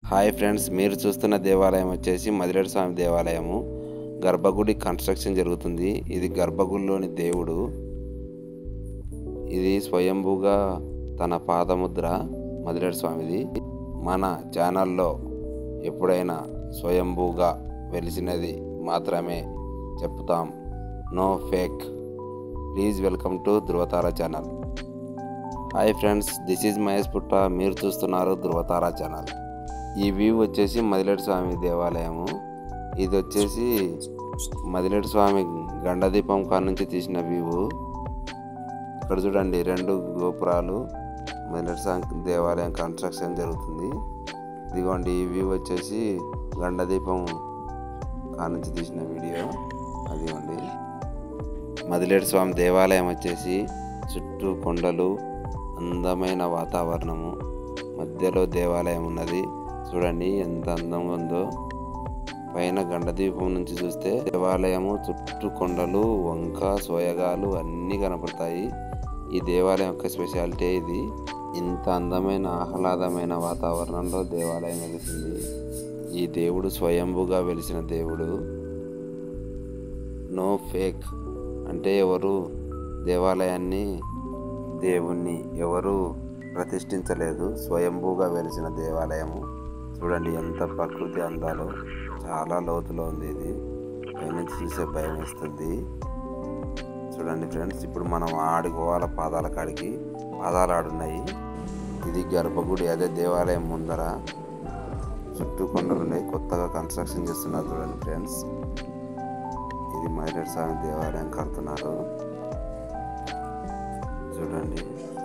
hi friends మీరు చూస్తున్న దేవాలయం వచ్చేసి మదిరేడు స్వామి దేవాలయము గర్భగుడి కన్స్ట్రక్షన్ జరుగుతుంది ఇది గర్భగుడిలోని దేవుడు ఇది స్వయంభూగా తన పాదముద్ర మదిరేడు స్వామిది మన ఛానల్లో ఎప్పుడైనా స్వయంభూగా వెలిసినది మాత్రమే చెప్తాం no fake please welcome to Dhruvatara channel hi friends this is Mahesh Putta మీరు చూస్తున్నారు ధృవతార ఛానల్ ఈ వ్యూ వచ్చేసి మదిలేటి స్వామి దేవాలయము ఇది వచ్చేసి మదిలేటి స్వామి గండదీపం కాడ నుంచి తీసిన వ్యూ ఇక్కడ చూడండి రెండు గోపురాలు మదిలేటి స్వామి దేవాలయం కన్స్ట్రక్షన్ జరుగుతుంది ఇదిగోండి ఈ వ్యూ వచ్చేసి గండదీపం కాడ నుంచి తీసిన వీడియో అదిగోండి మదిలేటి స్వామి దేవాలయం వచ్చేసి చుట్టూ కొండలు అందమైన వాతావరణము మధ్యలో దేవాలయం ఉన్నది చూడండి ఎంత అందంగా ఉందో పైన గండదీపం నుంచి చూస్తే దేవాలయము చుట్టూ కొండలు వంక సోయగాలు అన్నీ కనపడతాయి ఈ దేవాలయం యొక్క స్పెషాలిటీ ఇది ఇంత అందమైన ఆహ్లాదమైన వాతావరణంలో దేవాలయం వెలిసింది ఈ దేవుడు స్వయంభుగా వెలిసిన దేవుడు నో ఫేక్ అంటే ఎవరు దేవాలయాన్ని దేవుణ్ణి ఎవరు ప్రతిష్ఠించలేదు స్వయంభూగా వెలిసిన దేవాలయము చూడండి ఎంత ప్రకృతి అందాలో చాలా లోతులో ఉంది ఇది పైనుంచి చూసే భయం వేస్తుంది చూడండి ఫ్రెండ్స్ ఇప్పుడు మనం ఆడుకోవాలి పాదాల కాడికి పాదాలు ఆడున్నాయి ఇది గర్భగుడి అదే దేవాలయం ముందర చుట్టూ కొండలు ఉన్నాయి కొత్తగా కన్స్ట్రక్షన్ చేస్తున్నారు చూడండి ఫ్రెండ్స్ ఇది మైరేడ్ స్వామి దేవాలయం కడుతున్నారు చూడండి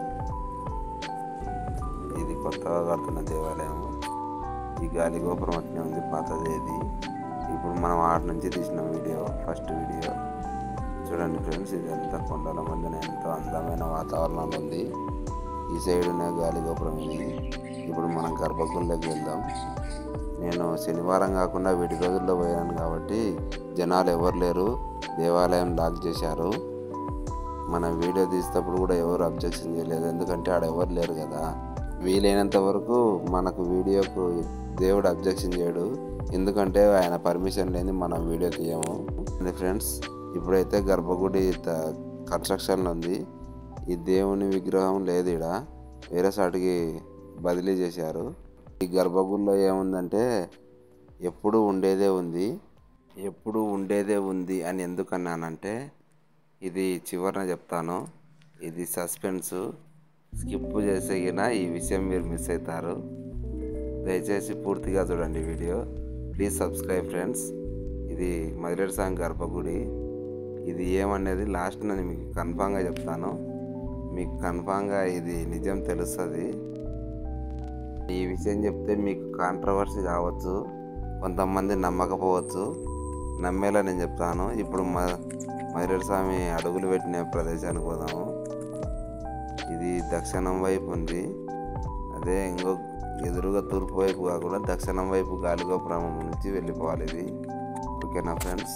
ఇది కొత్తగా కడుతున్న దేవాలయం ఈ గాలి గోపురం అట్నే ఉంది పాతది ఇది ఇప్పుడు మనం ఆడ నుంచి తీసిన వీడియో ఫస్ట్ వీడియో చూడండి ఫ్రెండ్స్ ఇది ఎంత కొండల మధ్యన ఎంతో అందమైన వాతావరణం ఉంది ఈ సైడునే గాలి గోపురం ఇది ఇప్పుడు మనం గర్భగుడిలోకి వెళ్దాం నేను శనివారం కాకుండా వీటి రోజుల్లో పోయాను కాబట్టి జనాలు ఎవరు లేరు దేవాలయం లాక్ చేశారు మన వీడియో తీసేటప్పుడు కూడా ఎవరు అబ్జెక్షన్ చేయలేదు ఎందుకంటే ఆడ ఎవరు లేరు కదా వీలైనంత వరకు మనకు వీడియోకు దేవుడు అబ్జెక్షన్ చేయడు ఎందుకంటే ఆయన పర్మిషన్ లేని మనం వీడియో తీయము ఫ్రెండ్స్ ఇప్పుడైతే గర్భగుడి కన్స్ట్రక్షన్ ఉంది ఈ దేవుని విగ్రహం లేదు ఇక్కడ వేరే సాటికి బదిలీ చేశారు ఈ గర్భగుడిలో ఏముందంటే ఎప్పుడు ఉండేదే ఉంది ఎప్పుడు ఉండేదే ఉంది అని ఎందుకన్నానంటే ఇది చివరన చెప్తాను ఇది సస్పెన్స్ స్కిప్ చేసేగిన ఈ విషయం మీరు మిస్ అవుతారు దయచేసి పూర్తిగా చూడండి వీడియో ప్లీజ్ సబ్స్క్రైబ్ ఫ్రెండ్స్ ఇది మదిరేడు సాంగ్ గర్భగుడి ఇది ఏమనేది లాస్ట్ నేను మీకు కన్ఫామ్గా చెప్తాను మీకు కన్ఫామ్గా ఇది నిజం తెలుస్తుంది ఈ విషయం చెప్తే మీకు కాంట్రవర్సీ కావచ్చు కొంతమంది నమ్మకపోవచ్చు నమ్మేలా నేను చెప్తాను ఇప్పుడు మా మైరేడు స్వామి అడుగులు పెట్టిన ప్రదేశానికి పోదాము ఇది దక్షిణం వైపు ఉంది అదే ఇంకో ఎదురుగా తూర్పు వైపు కాకుండా దక్షిణం వైపు గాలిగోపురం నుంచి వెళ్ళిపోవాలి ఇది ఓకేనా ఫ్రెండ్స్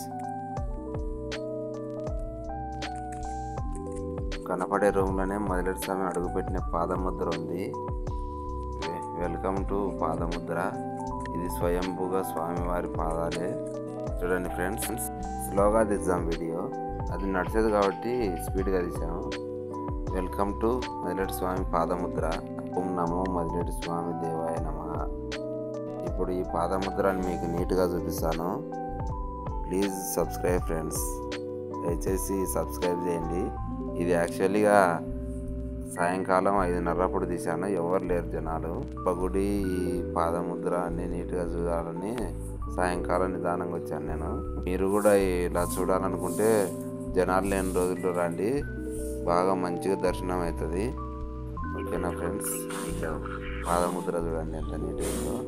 కనపడే రూమ్లోనే మొదలెటి స్వామి అడుగుపెట్టిన పాదముద్ర ఉంది వెల్కమ్ టు పాదముద్ర ఇది స్వయంభూగా స్వామివారి పాదాలే చూడండి ఫ్రెండ్స్ స్లోగా తీద్దాం వీడియో అది నడిచేది కాబట్టి స్పీడ్గా తీసాము వెల్కమ్ టు మదిలేటి స్వామి పాదముద్ర ఓం నమో మదిలేటి స్వామి దేవాయ నమ ఇప్పుడు ఈ పాదముద్రని మీకు నీట్గా చూపిస్తాను ప్లీజ్ సబ్స్క్రైబ్ ఫ్రెండ్స్ దయచేసి సబ్స్క్రైబ్ చేయండి ఇది యాక్చువల్గా సాయంకాలం ఐదున్నరప్పుడు తీశాను ఎవరు లేరు జనాలు గుడి పాదముద్ర అన్ని నీట్గా చూడాలని సాయంకాలం నిదానంగా వచ్చాను నేను మీరు కూడా ఇలా చూడాలనుకుంటే జనాలు లేని రోజుల్లో రండి బాగా మంచిగా దర్శనం అవుతుంది ఓకేనా ఫ్రెండ్స్ ఇంకా పాదముద్ర చూడండి ఎంత నీట్గా ఉందో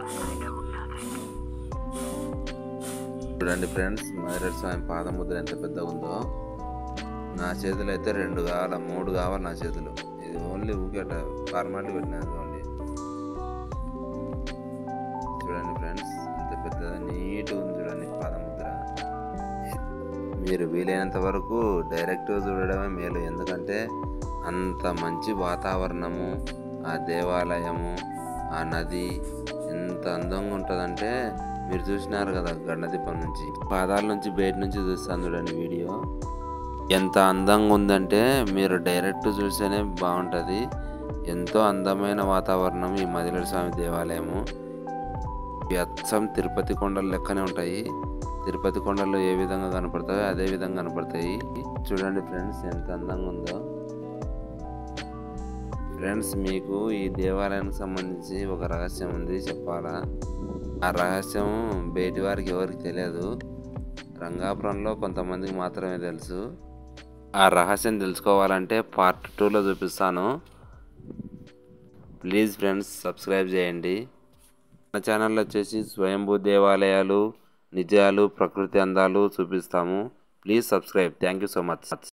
చూడండి ఫ్రెండ్స్ మధురేశ్వర స్వామి పాదముద్ర ఎంత పెద్దగా ఉందో నా చేతులు అయితే రెండు కావాలి మూడు కావాలి నా చేతులు ఇది ఓన్లీ ఊకేట ఫార్మాలిటీ పెట్టినది ఓన్లీ చూడండి ఫ్రెండ్స్ ఇంత పెద్ద నీట్గా ఉంది చూడండి పాదముద్ర మీరు వీలైనంత వరకు డైరెక్ట్గా చూడడమే మేలు ఎందుకంటే అంత మంచి వాతావరణము ఆ దేవాలయము ఆ నది ఎంత అందంగా ఉంటుందంటే మీరు చూసినారు కదా గండదీపం నుంచి పాదాల నుంచి బయట నుంచి చూస్తాను చూడండి వీడియో ఎంత అందంగా ఉందంటే మీరు డైరెక్ట్ చూస్తేనే బాగుంటుంది ఎంతో అందమైన వాతావరణం ఈ మదిలేడు స్వామి దేవాలయము ఇవి అచ్చం తిరుపతి కొండలు లెక్కనే ఉంటాయి తిరుపతి కొండలు ఏ విధంగా కనపడతాయో అదే విధంగా కనపడతాయి చూడండి ఫ్రెండ్స్ ఎంత అందంగా ఉందో ఫ్రెండ్స్ మీకు ఈ దేవాలయానికి సంబంధించి ఒక రహస్యం ఉంది చెప్పాలా ఆ రహస్యం బయటి వారికి ఎవరికి తెలియదు రంగాపురంలో కొంతమందికి మాత్రమే తెలుసు ఆ రహస్యం తెలుసుకోవాలంటే పార్ట్ టూలో చూపిస్తాను ప్లీజ్ ఫ్రెండ్స్ సబ్స్క్రైబ్ చేయండి మన ఛానల్లో వచ్చేసి స్వయంభూ దేవాలయాలు నిజాలు ప్రకృతి అందాలు చూపిస్తాము please subscribe thank you so much